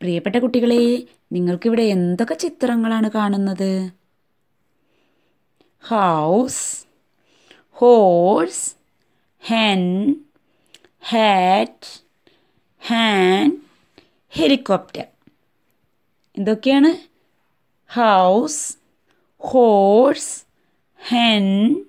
പ്രിയപ്പെട്ട കുട്ടികളെ നിങ്ങൾക്കിവിടെ എന്തൊക്കെ ചിത്രങ്ങളാണ് കാണുന്നത് house horse hen hat hand helicopter എന്തൊക്കെയാണ് house horse hen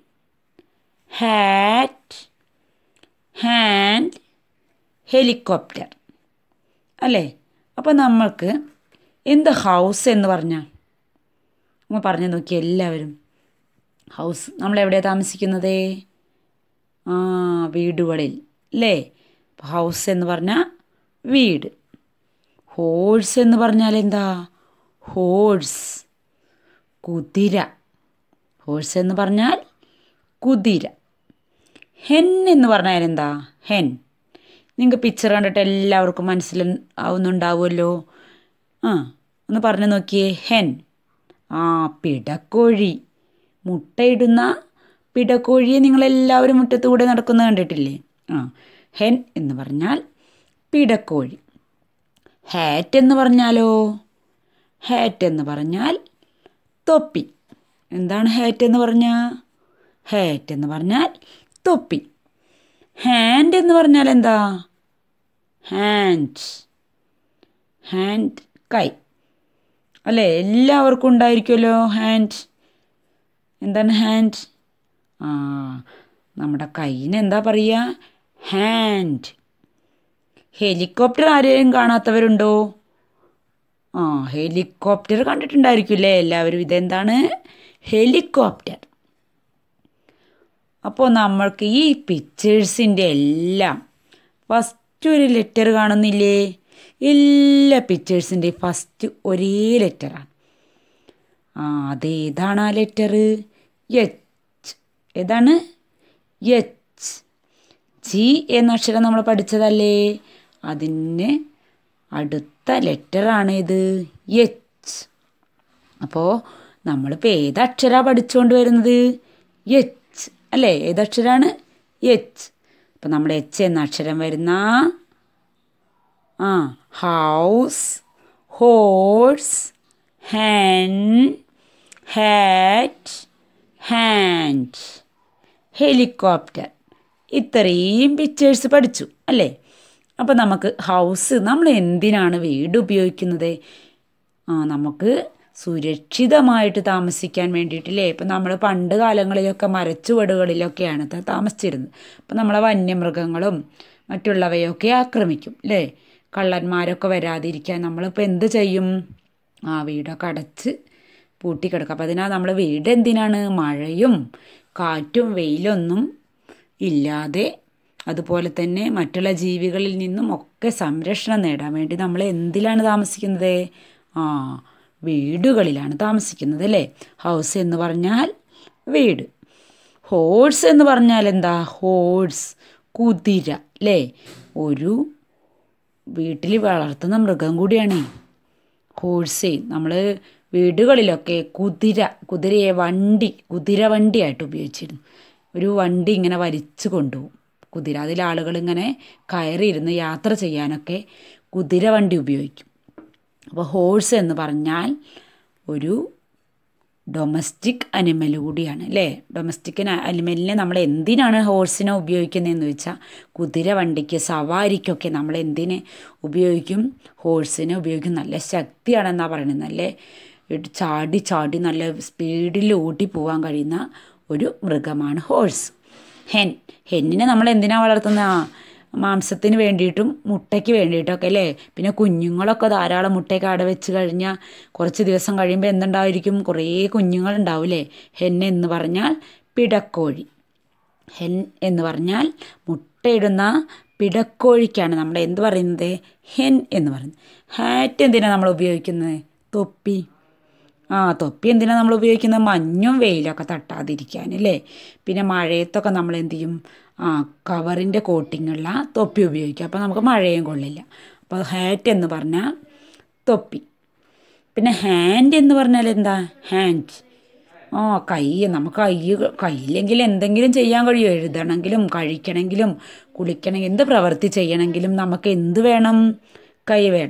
hat hand helicopter അല്ലേ അപ്പോൾ നമ്മൾക്ക് എന്ത് ഹൗസ് എന്ന് പറഞ്ഞാൽ നമ്മൾ പറഞ്ഞു നോക്കി എല്ലാവരും ഹൗസ് നമ്മൾ എവിടെയാണ് താമസിക്കുന്നത് ആ വീടുകളിൽ അല്ലേ ഹൗസ് എന്ന് പറഞ്ഞാൽ വീട് ഹോഴ്സ് എന്ന് പറഞ്ഞാൽ എന്താ ഹോഴ്സ് കുതിര ഹോഴ്സ് എന്ന് പറഞ്ഞാൽ കുതിര ഹെൻ എന്ന് പറഞ്ഞാൽ എന്താ ഹെൻ നിങ്ങൾക്ക് പിക്ചർ കണ്ടിട്ട് എല്ലാവർക്കും മനസ്സിലാവുന്നുണ്ടാവുമല്ലോ ആ ഒന്ന് പറഞ്ഞു നോക്കിയേ ഹെൻ ആ പിടക്കോഴി മുട്ടയിടുന്ന പിടക്കോഴിയെ നിങ്ങളെല്ലാവരും മുറ്റത്തൂടെ നടക്കുന്നത് കണ്ടിട്ടില്ലേ ആ ഹെൻ എന്ന് പറഞ്ഞാൽ പിടക്കോഴി ഹാറ്റ് എന്ന് പറഞ്ഞാലോ ഹാറ്റ് എന്ന് പറഞ്ഞാൽ തൊപ്പി എന്താണ് ഹാറ്റ് എന്ന് പറഞ്ഞാൽ ഹാറ്റ് എന്ന് പറഞ്ഞാൽ തൊപ്പി ഹാൻഡ് എന്ന് പറഞ്ഞാൽ എന്താ ഹാൻഡ് ഹാൻഡ് കൈ അല്ലേ എല്ലാവർക്കും ഉണ്ടായിരിക്കുമല്ലോ ഹാൻഡ് എന്താണ് ഹാൻഡ് ആ നമ്മുടെ കൈയിന് എന്താ പറയുക ഹാൻഡ് ഹെലികോപ്റ്റർ ആരെയും കാണാത്തവരുണ്ടോ ആ ഹെലികോപ്റ്റർ കണ്ടിട്ടുണ്ടായിരിക്കില്ലേ എല്ലാവരും ഇതെന്താണ് ഹെലികോപ്റ്റർ അപ്പോൾ നമ്മൾക്ക് ഈ പിക്ചേഴ്സിൻ്റെ എല്ലാം ഫസ്റ്റ് ഒരു ലെറ്റർ കാണുന്നില്ലേ എല്ലാ പിക്ചേഴ്സിൻ്റെ ഫസ്റ്റ് ഒരേ ലെറ്ററാണ് ആ അതേതാണ് ആ ലെറ്റർ എച്ച് ഏതാണ് എച്ച് ജി എന്ന അക്ഷരം നമ്മൾ പഠിച്ചതല്ലേ അതിന് അടുത്ത ലെറ്ററാണ് ഇത് എച്ച് അപ്പോൾ നമ്മളിപ്പോൾ ഏതക്ഷരമാണ് പഠിച്ചുകൊണ്ട് വരുന്നത് എച്ച് അല്ലേ ഏതക്ഷരമാണ് എച്ച് അപ്പം നമ്മുടെ എച്ച് എന്ന അക്ഷരം വരുന്ന ആ house horse hen hat hand helicopter ഇത്രയും പിക്ചേഴ്സ് പഠിച്ചു അല്ലേ അപ്പോൾ നമുക്ക് ഹൗസ് നമ്മൾ എന്തിനാണ് വീട് ഉപയോഗിക്കുന്നത് ആ നമുക്ക് സുരക്ഷിതമായിട്ട് താമസിക്കാൻ വേണ്ടിയിട്ടില്ലേ ഇപ്പം നമ്മൾ പണ്ട് കാലങ്ങളിലൊക്കെ മരച്ചുവടുകളിലൊക്കെയാണ് താമസിച്ചിരുന്നത് അപ്പം നമ്മളെ വന്യമൃഗങ്ങളും മറ്റുള്ളവയൊക്കെ ആക്രമിക്കും അല്ലേ കള്ളന്മാരൊക്കെ വരാതിരിക്കാൻ നമ്മളിപ്പോൾ എന്ത് ചെയ്യും ആ വീടൊക്കെ അടച്ച് പൂട്ടിക്കിടക്കും അപ്പോൾ അതിനാൽ നമ്മൾ വീട് എന്തിനാണ് മഴയും കാറ്റും വെയിലൊന്നും ഇല്ലാതെ അതുപോലെ തന്നെ മറ്റുള്ള ജീവികളിൽ നിന്നും ഒക്കെ സംരക്ഷണം നേടാൻ വേണ്ടി നമ്മൾ എന്തിലാണ് താമസിക്കുന്നത് ആ വീടുകളിലാണ് താമസിക്കുന്നത് അല്ലേ ഹൗസ് എന്ന് പറഞ്ഞാൽ വീട് ഹോഴ്സ് എന്ന് പറഞ്ഞാൽ എന്താ ഹോഴ്സ് കുതിര അല്ലേ ഒരു വീട്ടിൽ വളർത്തുന്ന മൃഗം കൂടിയാണ് ഹോഴ്സേ നമ്മൾ വീടുകളിലൊക്കെ കുതിര കുതിരയെ വണ്ടി കുതിര വണ്ടിയായിട്ട് ഉപയോഗിച്ചിരുന്നു ഒരു വണ്ടി ഇങ്ങനെ വലിച്ചു കൊണ്ടുപോകും കുതിര അതിൽ ആളുകൾ ഇങ്ങനെ കയറിയിരുന്ന് യാത്ര ചെയ്യാനൊക്കെ കുതിര വണ്ടി ഉപയോഗിക്കും അപ്പോൾ ഹോഴ്സ് എന്ന് പറഞ്ഞാൽ ഒരു ഡൊമസ്റ്റിക് അനിമൽ കൂടിയാണ് അല്ലേ ഡൊമസ്റ്റിക് അനിമലിനെ നമ്മൾ എന്തിനാണ് ഹോഴ്സിനെ ഉപയോഗിക്കുന്നതെന്ന് വെച്ചാൽ കുതിര വണ്ടിക്ക് സവാരിക്കൊക്കെ നമ്മൾ എന്തിനെ ഉപയോഗിക്കും ഹോഴ്സിനെ ഉപയോഗിക്കും നല്ല ശക്തിയാണെന്നാണ് പറയുന്നത് നല്ല ചാടി ചാടി നല്ല സ്പീഡിൽ ഓടി പോകാൻ കഴിയുന്ന ഒരു മൃഗമാണ് ഹോഴ്സ് ഹെൻ ഹെന്നിനെ നമ്മൾ എന്തിനാണ് വളർത്തുന്നത് ആ മാംസത്തിന് വേണ്ടിയിട്ടും മുട്ടയ്ക്ക് വേണ്ടിയിട്ടൊക്കെ അല്ലേ പിന്നെ കുഞ്ഞുങ്ങളൊക്കെ ധാരാളം മുട്ടയൊക്കെ അട വെച്ച് കഴിഞ്ഞാൽ കുറച്ച് ദിവസം കഴിയുമ്പോൾ എന്തുണ്ടായിരിക്കും കുറേ കുഞ്ഞുങ്ങളുണ്ടാവില്ലേ ഹെൻ എന്ന് പറഞ്ഞാൽ പിടക്കോഴി ഹെൻ എന്ന് പറഞ്ഞാൽ മുട്ടയിടുന്ന പിടക്കോഴിക്കാണ് നമ്മൾ എന്ത് പറയുന്നത് ഹെൻ എന്ന് പറയുന്നത് ഹാറ്റ് എന്തിനാണ് നമ്മൾ ഉപയോഗിക്കുന്നത് തൊപ്പി ആ തൊപ്പി എന്തിനാണ് നമ്മൾ ഉപയോഗിക്കുന്നത് മഞ്ഞും വെയിലൊക്കെ തട്ടാതിരിക്കാൻ അല്ലേ പിന്നെ മഴയത്തൊക്കെ നമ്മൾ എന്ത് ചെയ്യും ആ കവറിൻ്റെ കോട്ടിങ്ങുള്ള തൊപ്പി ഉപയോഗിക്കും അപ്പോൾ നമുക്ക് മഴയും കൊള്ളില്ല അപ്പോൾ ഹാറ്റ് എന്ന് പറഞ്ഞാൽ തൊപ്പി പിന്നെ ഹാൻഡ് എന്ന് പറഞ്ഞാൽ എന്താ ഹാൻഡ് ആ കൈ നമുക്ക് കൈ കയ്യിലെങ്കിൽ എന്തെങ്കിലും ചെയ്യാൻ കഴിയുമോ എഴുതണമെങ്കിലും കഴിക്കണമെങ്കിലും കുളിക്കണമെങ്കിൽ എന്ത് പ്രവൃത്തി ചെയ്യണമെങ്കിലും നമുക്ക് എന്ത് വേണം കൈ വേണം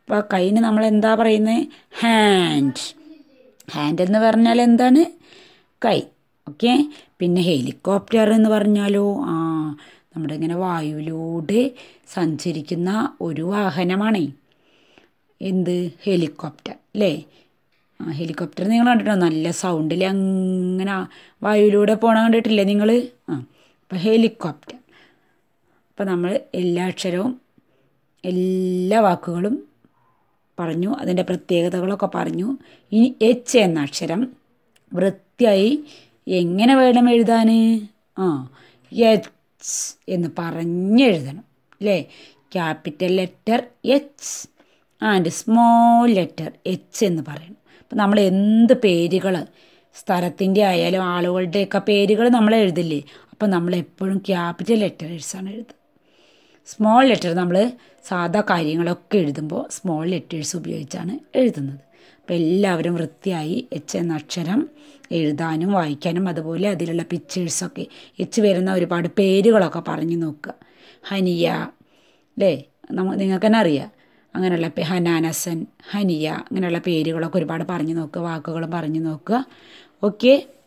അപ്പോൾ കൈന് നമ്മൾ എന്താ പറയുന്നത് ഹാൻഡ് ഹാൻഡ് എന്ന് പറഞ്ഞാൽ എന്താണ് കൈ ഓക്കെ പിന്നെ ഹെലികോപ്റ്റർ എന്ന് പറഞ്ഞാലോ ആ നമ്മുടെ ഇങ്ങനെ വായുവിലൂടെ സഞ്ചരിക്കുന്ന ഒരു വാഹനമാണേ എന്ത് ഹെലികോപ്റ്റർ അല്ലേ ആ ഹെലികോപ്റ്റർ നിങ്ങൾ കണ്ടിട്ടോ നല്ല സൗണ്ടിൽ അങ്ങനെ വായുവിലൂടെ പോണ കണ്ടിട്ടില്ലേ നിങ്ങൾ ആ അപ്പോൾ ഹെലികോപ്റ്റർ അപ്പോൾ നമ്മൾ എല്ലാ അക്ഷരവും എല്ലാ വാക്കുകളും പറഞ്ഞു അതിൻ്റെ പ്രത്യേകതകളൊക്കെ പറഞ്ഞു ഇനി എച്ച് എന്ന അക്ഷരം വൃത്തിയായി എങ്ങനെ വേണം എഴുതാൻ ആ എച്ച് എന്ന് പറഞ്ഞെഴുതണം അല്ലേ capital letter H and small letter H എന്ന് പറയണം അപ്പം നമ്മൾ എന്ത് പേരുകൾ സ്ഥലത്തിൻ്റെ ആയാലും ആളുകളുടെയൊക്കെ പേരുകൾ നമ്മൾ എഴുതില്ലേ അപ്പം നമ്മൾ എപ്പോഴും ക്യാപിറ്റൽ ലെറ്റേഴ്സാണ് എഴുതുക സ്മോൾ ലെറ്റർ നമ്മൾ സാധാ കാര്യങ്ങളൊക്കെ എഴുതുമ്പോൾ സ്മോൾ ലെറ്റേഴ്സ് ഉപയോഗിച്ചാണ് എഴുതുന്നത് അപ്പോൾ എല്ലാവരും വൃത്തിയായി എച്ച് എന്ന അക്ഷരം എഴുതാനും വായിക്കാനും അതുപോലെ അതിലുള്ള പിക്ചേഴ്സൊക്കെ എച്ച് വരുന്ന ഒരുപാട് പേരുകളൊക്കെ പറഞ്ഞു നോക്കുക ഹനിയ അല്ലേ നമ്മ നിങ്ങൾക്ക് തന്നെ അറിയാം അങ്ങനെയുള്ള പേ ഹനാനസൻ ഹനിയ അങ്ങനെയുള്ള പേരുകളൊക്കെ ഒരുപാട് പറഞ്ഞു നോക്കുക വാക്കുകളും പറഞ്ഞു നോക്കുക ഓക്കെ